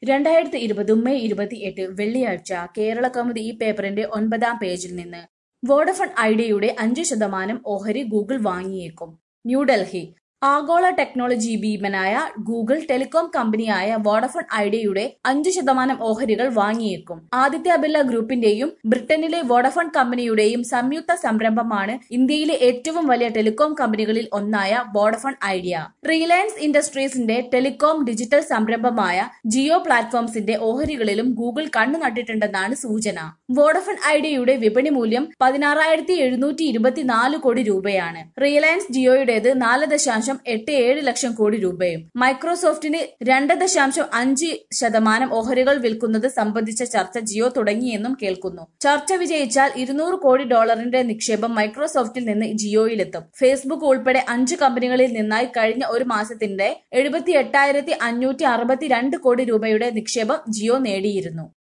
രണ്ടായിരത്തി ഇരുപത് മെയ് ഇരുപത്തിയെട്ട് വെള്ളിയാഴ്ച കേരള കൗമുദി ഈ പേപ്പറിന്റെ ഒൻപതാം പേജിൽ നിന്ന് വോഡഫോൺ ഐഡിയയുടെ അഞ്ച് ശതമാനം ഓഹരി ഗൂഗിൾ വാങ്ങിയേക്കും ന്യൂഡൽഹി ആഗോള ടെക്നോളജി ഭീമനായ ഗൂഗിൾ ടെലികോം കമ്പനിയായ വോഡഫോൺ ഐഡിയയുടെ അഞ്ചു ശതമാനം ഓഹരികൾ വാങ്ങിയേക്കും ആദിത്യ ബിർള ഗ്രൂപ്പിന്റെയും ബ്രിട്ടനിലെ വോഡഫോൺ കമ്പനിയുടെയും സംയുക്ത സംരംഭമാണ് ഇന്ത്യയിലെ ഏറ്റവും വലിയ ടെലികോം കമ്പനികളിൽ ഒന്നായ വോഡഫോൺ ഐഡിയ റിലയൻസ് ഇൻഡസ്ട്രീസിന്റെ ടെലികോം ഡിജിറ്റൽ സംരംഭമായ ജിയോ പ്ലാറ്റ്ഫോംസിന്റെ ഓഹരികളിലും ഗൂഗിൾ കണ്ണു നട്ടിട്ടുണ്ടെന്നാണ് സൂചന വോഡഫോൺ ഐഡിയയുടെ വിപണി മൂല്യം പതിനാറായിരത്തി എഴുന്നൂറ്റി ഇരുപത്തിനാല് കോടി രൂപയാണ് റിലയൻസ് ജിയോയുടേത് നാല് ദശാംശം എട്ട് ഏഴ് ലക്ഷം കോടി രൂപയും മൈക്രോസോഫ്റ്റിന് രണ്ട് ദശാംശം അഞ്ച് ശതമാനം ഓഹരികൾ വിൽക്കുന്നത് സംബന്ധിച്ച ചർച്ച ജിയോ തുടങ്ങിയെന്നും കേൾക്കുന്നു ചർച്ച വിജയിച്ചാൽ ഇരുന്നൂറ് കോടി ഡോളറിന്റെ നിക്ഷേപം മൈക്രോസോഫ്റ്റിൽ നിന്ന് ജിയോയിലെത്തും ഫേസ്ബുക്ക് ഉൾപ്പെടെ അഞ്ച് കമ്പനികളിൽ നിന്നായി കഴിഞ്ഞ ഒരു മാസത്തിന്റെ എഴുപത്തി എട്ടായിരത്തി അഞ്ഞൂറ്റി അറുപത്തിരണ്ട് കോടി രൂപയുടെ നിക്ഷേപം ജിയോ നേടിയിരുന്നു